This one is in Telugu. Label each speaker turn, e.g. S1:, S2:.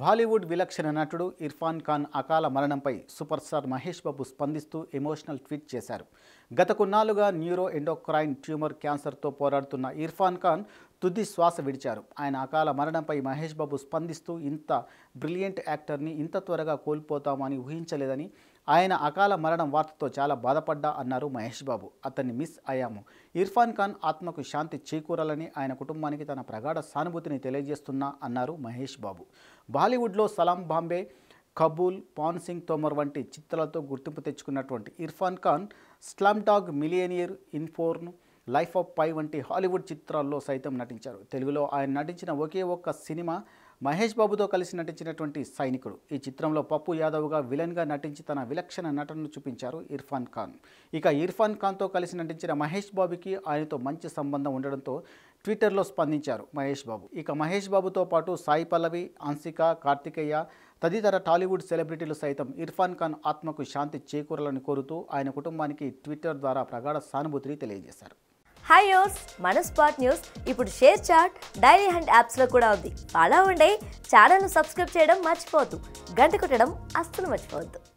S1: బాలీవుడ్ విలక్షణ నటుడు ఇర్ఫాన్ ఖాన్ అకాల మరణంపై సూపర్ స్టార్ మహేష్ బాబు స్పందిస్తూ ఎమోషనల్ ట్వీట్ చేశారు గత కొన్నాళ్లుగా న్యూరో ఎండోక్రైన్ ట్యూమర్ క్యాన్సర్తో పోరాడుతున్న ఇర్ఫాన్ ఖాన్ తుది శ్వాస విడిచారు ఆయన అకాల మరణంపై మహేష్ బాబు స్పందిస్తూ ఇంత బ్రిలియంట్ యాక్టర్ని ఇంత త్వరగా కోల్పోతామని ఊహించలేదని ఆయన అకాల మరణం వార్తతో చాలా బాధపడ్డా అన్నారు మహేష్ బాబు అతన్ని మిస్ అయ్యాము ఇర్ఫాన్ ఖాన్ ఆత్మకు శాంతి చేకూరాలని ఆయన కుటుంబానికి తన ప్రగాఢ సానుభూతిని తెలియజేస్తున్నా అన్నారు మహేష్ బాబు బాలీవుడ్లో సలాం బాంబే కబూల్ పాన్ సింగ్ తోమర్ వంటి చిత్రాలతో గుర్తింపు తెచ్చుకున్నటువంటి Irrfan Khan slumdog millionaire Inferno life of Pi వంటి హాలీవుడ్ చిత్రాల్లో సైతం నటించారు తెలుగులో ఆయన నటించిన ఒకే ఒక్క సినిమా మహేష్ బాబుతో కలిసి నటించినటువంటి సైనికుడు ఈ చిత్రంలో పప్పు యాదవ్గా విలన్గా నటించి తన విలక్షణ నటనను చూపించారు ఇర్ఫాన్ ఖాన్ ఇక ఇర్ఫాన్ ఖాన్తో కలిసి నటించిన మహేష్ బాబుకి ఆయనతో మంచి సంబంధం ఉండడంతో ట్విట్టర్లో స్పందించారు మహేష్ బాబు ఇక మహేష్ బాబుతో పాటు సాయి పల్లవి హన్సిక కార్తికేయ తదితర టాలీవుడ్ సెలబ్రిటీలు సైతం ఇర్ఫాన్ ఖాన్ ఆత్మకు శాంతి చేకూరాలని కోరుతూ ఆయన కుటుంబానికి ట్విట్టర్ ద్వారా ప్రగాఢ సానుభూతిని తెలియజేశారు
S2: హాయ్ యోస్ మన స్పాట్ న్యూస్ ఇప్పుడు షేర్ చాట్ డైలీ హండ్ యాప్స్లో కూడా ఉంది అలా ఉండే ఛానల్ను సబ్స్క్రైబ్ చేయడం మర్చిపోవద్దు గంట కొట్టడం అస్సలు మర్చిపోవద్దు